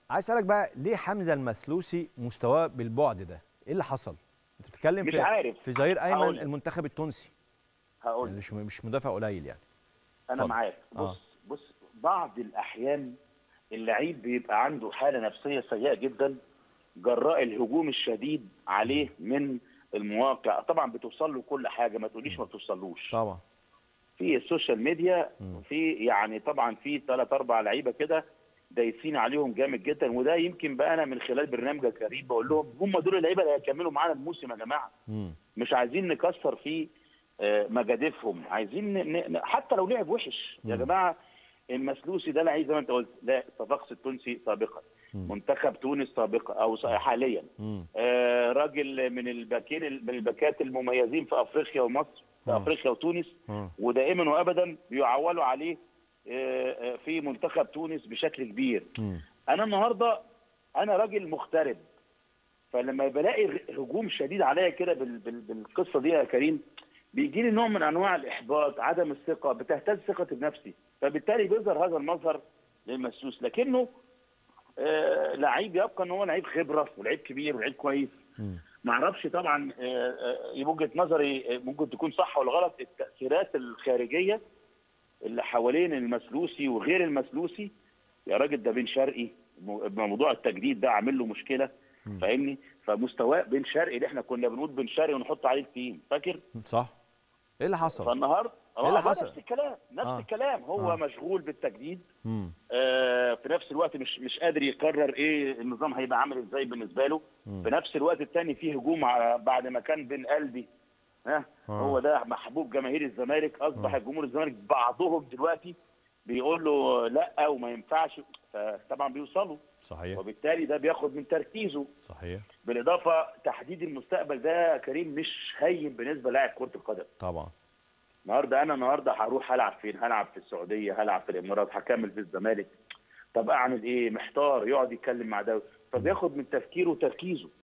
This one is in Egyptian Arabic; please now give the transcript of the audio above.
عايز اسالك بقى ليه حمزه المثلوسي مستواه بالبعد ده ايه اللي حصل انت بتتكلم مش في عارف. في ظهير ايمن هقول لك. المنتخب التونسي هقول يعني مش مش مدافع قليل يعني انا اتفضل. معاك بص آه. بص بعض الاحيان اللعيب بيبقى عنده حاله نفسيه سيئه جدا جراء الهجوم الشديد عليه من المواقع طبعا بتوصل له كل حاجه ما تقوليش ما بتوصلوش طبعا في السوشيال ميديا مم. في يعني طبعا في ثلاث اربع لعيبه كده دايسين عليهم جامد جدا وده يمكن بقى انا من خلال برنامج كريم بقول لهم هم دول اللعيبه اللي هيكملوا معانا الموسم يا جماعه امم مش عايزين نكسر في آه، مجاديفهم عايزين ن... ن... حتى لو لعب وحش يا مم. جماعه المسلوسي ده لعيب زي ما انت قلت لا صفاقس التونسي سابقا مم. منتخب تونس سابقا او س- حاليا امم آه، راجل من الباكين من الباكات المميزين في افريقيا ومصر في مم. افريقيا وتونس مم. ودائما وابدا بيعولوا عليه آه، آه، في منتخب تونس بشكل كبير امم انا النهارده انا راجل مغترب فلما بلاقي هجوم شديد عليا كده بال- بال- بالقصه دي يا كريم بيجي لي نوع من انواع الاحباط عدم الثقه بتهتز ثقتي بنفسي فبالتالي بيظهر هذا المظهر للمسوس لكنه آه لعيب يبقى ان هو لعيب خبره ولعيب كبير ولعيب كويس امم ما اعرفش طبعا آه، آه، وجهه نظري آه، ممكن تكون صح ولا غلط التاثيرات الخارجيه اللي حوالين المسلوسي وغير المسلوسي يا راجل ده بن شرقي مو- موضوع التجديد ده عامل له مشكله مم. فاهمني فمستواه بن شرقي اللي احنا كنا بنقول بن شرقي ونحط عليه التيم فاكر صح ايه اللي حصل فالنهارده إيه اللي آه، حصل؟ نفس الكلام نفس آه. الكلام هو آه. مشغول بالتجديد امم آه، في نفس الوقت مش مش قادر يقرر ايه النظام هيبقى عامل ازاي بالنسبه له مم. في نفس الوقت الثاني فيه هجوم على بعد ما كان بين قلبي ها آه. هو ده محبوب جماهير الزمالك اصبح آه. جمهور الزمالك بعضهم دلوقتي بيقول له لا وما ينفعش فطبعا بيوصلوا صحيح وبالتالي ده بياخد من تركيزه صحيح بالاضافه تحديد المستقبل ده يا كريم مش هين بالنسبه للاعب كره القدم طبعا النهارده انا النهارده هروح هلعب فين؟ هلعب في السعوديه، هلعب في الامارات، هكمل في الزمالك. طب اعمل ايه؟ محتار يقعد يتكلم مع ده فبياخد من تفكيره وتركيزه.